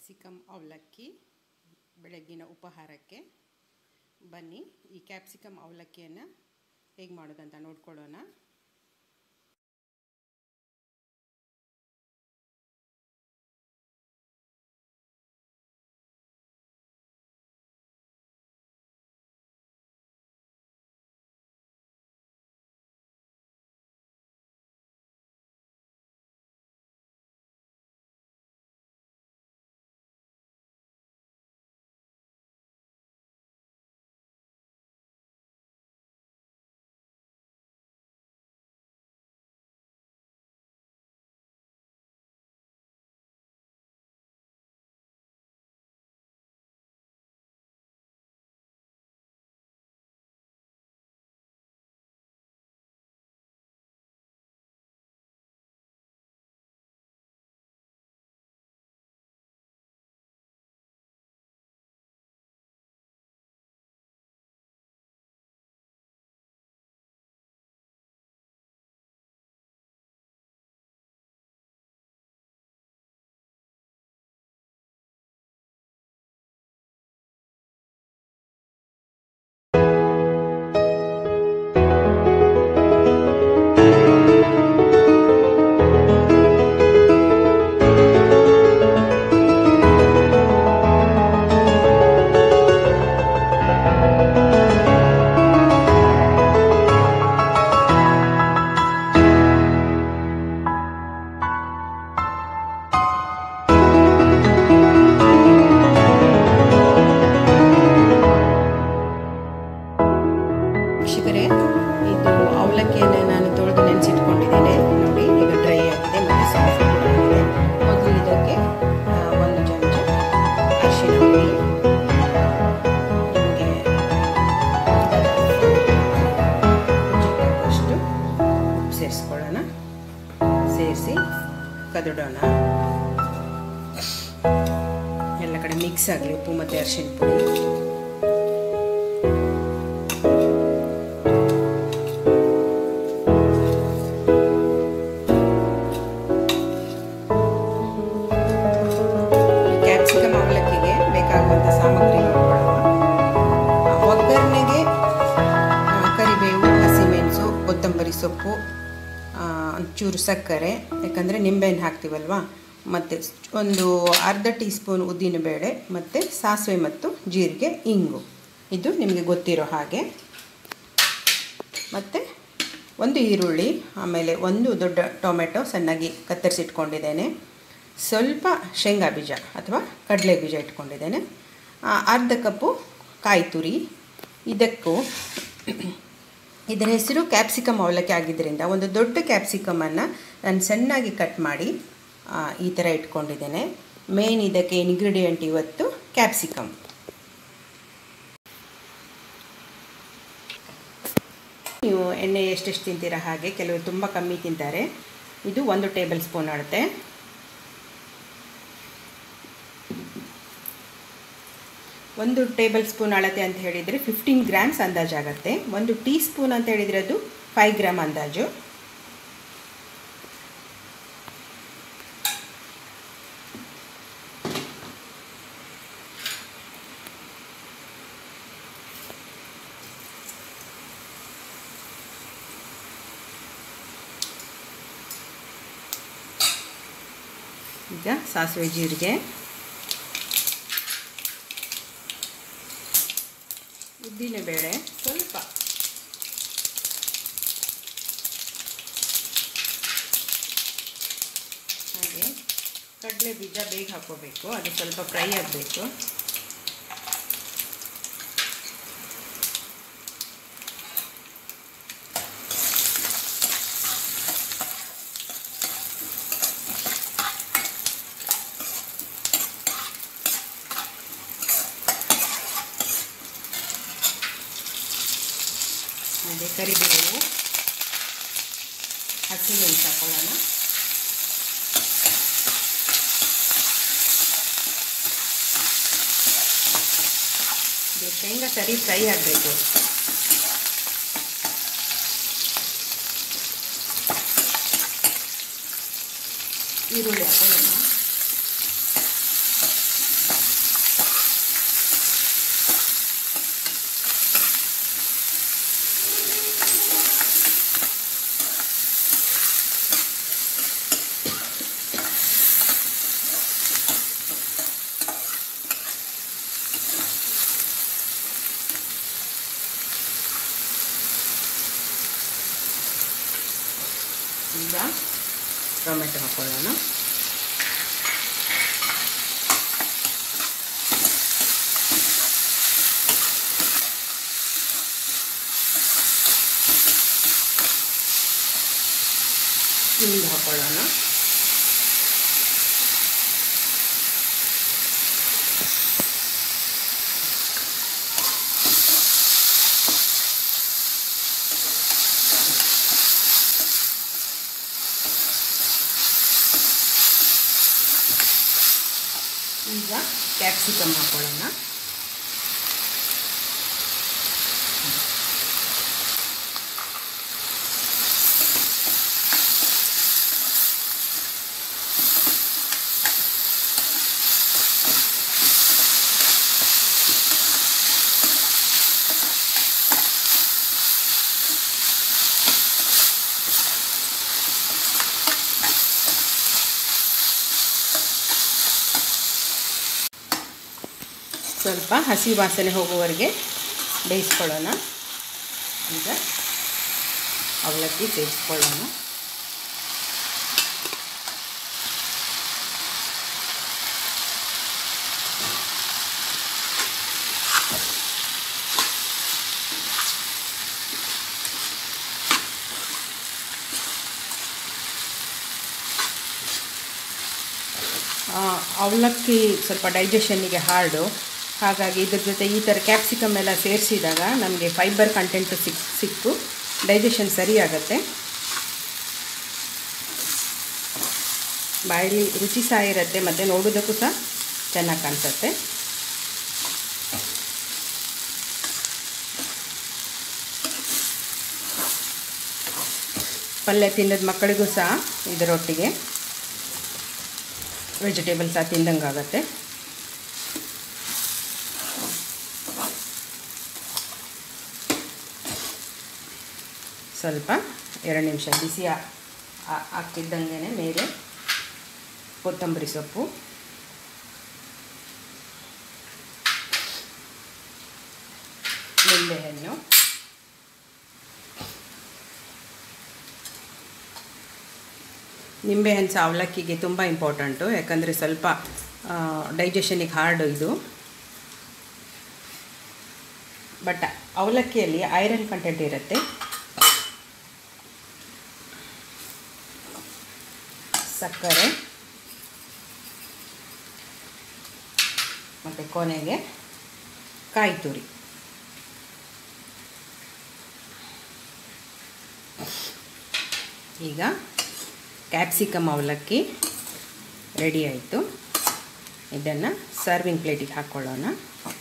capsicum ಅವಲಕ್ಕಿ ಬೆಳಗ್ಗಿನ ಉಪಹಾರಕ್ಕೆ ಬನ್ನಿ ಈ ಕ್ಯಾಪ್ಸಿಕಮ್ ಅವಲಕ್ಕಿಯನ್ನು ಹೇಗೆ ಮಾಡೋದಂತ ನೋಡ್ಕೊಳ್ಳೋಣ ವೀಕ್ಷಕರೇ ಇದು ಅವಲಕ್ಕಿಯನ್ನು ನಾನು ತೊಳೆದು ನೆನೆಸಿಟ್ಕೊಂಡಿದ್ದೇನೆ ನೋಡಿ ಈಗ ಡ್ರೈ ಆಗಿದೆ ಮತ್ತು ಸಾಫ್ಟ್ ಆಗಿದೆ ಮೊದಲು ಇದಕ್ಕೆ ಆ, ಒಂದು ಚಮಚ ಅರಿಶಿನ ಪುಡಿ ನಿಮಗೆ ಅಷ್ಟು ಉಪ್ಪು ಸೇರಿಸ್ಕೊಳ್ಳೋಣ ಸೇರಿಸಿ ಕದಡೋಣ ಎಲ್ಲ ಕಡೆ ಮಿಕ್ಸ್ ಆಗಲಿ ಉಪ್ಪು ಮತ್ತು ಅರಿಶಿನ ಪುಡಿ ಕ್ಯಾಪ್ಸಿಕಮ್ ಅವಲಕ್ಕಿಗೆ ಬೇಕಾಗುವಂಥ ಸಾಮಗ್ರಿ ನೋಡ್ಕೊಳ್ಳೋಣ ಆ, ಒಗ್ಗರಣೆಗೆ ಆ, ಕರಿಬೇವು ಹಸಿಮೆಣಸು ಕೊತ್ತಂಬರಿ ಸೊಪ್ಪು ಆ, ಒಂಚೂರು ಸಕ್ಕರೆ ಯಾಕಂದರೆ ನಿಂಬೆಹಣ್ಣು ಹಾಕ್ತೀವಲ್ವಾ ಮತ್ತು ಒಂದು ಅರ್ಧ ಟೀ ಸ್ಪೂನ್ ಉದ್ದಿನಬೇಳೆ ಮತ್ತು ಸಾಸಿವೆ ಮತ್ತು ಜೀರಿಗೆ ಇಂಗು ಇದು ನಿಮಗೆ ಗೊತ್ತಿರೋ ಹಾಗೆ ಮತ್ತು ಒಂದು ಈರುಳ್ಳಿ ಆಮೇಲೆ ಒಂದು ದೊಡ್ಡ ಟೊಮೆಟೊ ಸಣ್ಣಾಗಿ ಕತ್ತರಿಸಿಟ್ಕೊಂಡಿದ್ದೇನೆ ಸ್ವಲ್ಪ ಶೇಂಗಾ ಬೀಜ ಅಥವಾ ಕಡಲೆ ಬೀಜ ಇಟ್ಕೊಂಡಿದ್ದೇನೆ ಆ, ಅರ್ಧ ಕಪ್ಪು ಕಾಯಿ ತುರಿ ಇದಕ್ಕೂ ಇದರ ಹೆಸರು ಕ್ಯಾಪ್ಸಿಕಮ್ ಅವಲಕ್ಕಿ ಆಗಿದ್ದರಿಂದ ಒಂದು ದೊಡ್ಡ ಕ್ಯಾಪ್ಸಿಕಮನ್ನು ನಾನು ಸಣ್ಣಾಗಿ ಕಟ್ ಮಾಡಿ ಆ, ಈ ಥರ ಇಟ್ಕೊಂಡಿದ್ದೇನೆ ಮೇನ್ ಇದಕ್ಕೆ ಇಂಗ್ರೀಡಿಯೆಂಟ್ ಇವತ್ತು ಕ್ಯಾಪ್ಸಿಕಮ್ ನೀವು ಎಣ್ಣೆ ಎಷ್ಟೆಷ್ಟು ತಿಂತೀರಾ ಹಾಗೆ ಕೆಲವರು ತುಂಬ ಕಮ್ಮಿ ತಿಂತಾರೆ ಇದು ಒಂದು ಟೇಬಲ್ ಸ್ಪೂನ್ ಅಳತೆ ಒಂದು ಟೇಬಲ್ ಸ್ಪೂನ್ ಅಳತೆ ಅಂತ ಹೇಳಿದರೆ ಫಿಫ್ಟೀನ್ ಗ್ರಾಮ್ಸ್ ಅಂದಾಜಾಗತ್ತೆ ಒಂದು ಟೀ ಸ್ಪೂನ್ ಅಂತ ಹೇಳಿದರೆ ಅದು ಫೈವ್ ಗ್ರಾಮ್ ಅಂದಾಜು ಈಗ ಸಾಸಿವೆ ಜೀರಿಗೆ ಉದ್ದಿನಬೇಳೆ ಸ್ವಲ್ಪ ಹಾಗೆ ಕಡಲೆ ಬೀಜ ಬೇಗ ಹಾಕೋಬೇಕು ಅದು ಸ್ವಲ್ಪ ಫ್ರೈ ಆಗಬೇಕು ಹಾಗೆ ಕರಿಬೇವು ಹಸಿಮೆಣಸು ಹಾಕೊಳ್ಳೋಣ ಇದು ಶೇಂಗಾ ಸರಿ ಫ್ರೈ ಆಗಬೇಕು ಈರುಳ್ಳಿ ಹಾಕೊಳ್ಳೋಣ ಈಗ ಟೊಮೆಟೊ ಹಾಕ್ಕೊಳ್ಳೋಣ ಹಿಂಗೆ ಹಾಕ್ಕೊಳ್ಳೋಣ ಈಗ ಕ್ಯಾಪ್ಸಿಕಮ್ ಹಾಕ್ಕೊಳ್ಳೋಣ ಸ್ವಲ್ಪ ಹಸಿ ವಾಸನೆ ಹೋಗುವವರೆಗೆ ಬೇಯಿಸ್ಕೊಳ್ಳೋಣ ಈಗ ಅವಲಕ್ಕಿ ಸೇರಿಸ್ಕೊಳ್ಳೋಣ ಅವಲಕ್ಕಿ ಸ್ವಲ್ಪ ಡೈಜೆಷನ್ನಿಗೆ ಹಾರ್ಡು ಹಾಗಾಗಿ ಇದ್ರ ಜೊತೆ ಈ ಥರ ಕ್ಯಾಪ್ಸಿಕಮ್ ಎಲ್ಲ ಸೇರಿಸಿದಾಗ ನಮಗೆ ಫೈಬರ್ ಕಂಟೆಂಟು ಸಿಕ್ ಸಿಕ್ಕು ಡೈಜೆಷನ್ ಸರಿಯಾಗತ್ತೆ ಬಾಯಲ್ಲಿ ರುಚಿ ಸಹ ಇರುತ್ತೆ ಮತ್ತು ನೋಡೋದಕ್ಕೂ ಸಹ ಚೆನ್ನಾಗಿ ಕಾಣಿಸುತ್ತೆ ಪಲ್ಯ ತಿನ್ನೋದು ಮಕ್ಕಳಿಗೂ ಸಹ ಇದರೊಟ್ಟಿಗೆ ವೆಜಿಟೇಬಲ್ ಸಹ ತಿಂದಂಗೆ ಆಗುತ್ತೆ ಸ್ವಲ್ಪ ಎರಡು ನಿಮಿಷ ಬಿಸಿ ಆಗ್ತಿದ್ದಂಗೆ ಮೇಲೆ ಕೊತ್ತಂಬರಿ ಸೊಪ್ಪು ನಿಂಬೆಹಣ್ಣು ನಿಂಬೆಹಣ್ಣು ಸಹ ಅವಲಕ್ಕಿಗೆ ತುಂಬ ಇಂಪಾರ್ಟೆಂಟು ಯಾಕಂದರೆ ಸ್ವಲ್ಪ ಡೈಜೆಷನಿಗೆ ಹಾರ್ಡು ಇದು ಬಟ್ ಅವಲಕ್ಕಿಯಲ್ಲಿ ಐರನ್ ಕಂಟೆಂಟ್ ಇರುತ್ತೆ ಸಕ್ಕರೆ ಮತ್ತು ಕೊನೆಗೆ ಕಾಯಿ ತುರಿ ಈಗ ಕ್ಯಾಪ್ಸಿಕಮ್ ಅವಲಕ್ಕಿ ರೆಡಿ ಆಯಿತು ಇದನ್ನು ಸರ್ವಿಂಗ್ ಪ್ಲೇಟಿಗೆ ಹಾಕ್ಕೊಳ್ಳೋಣ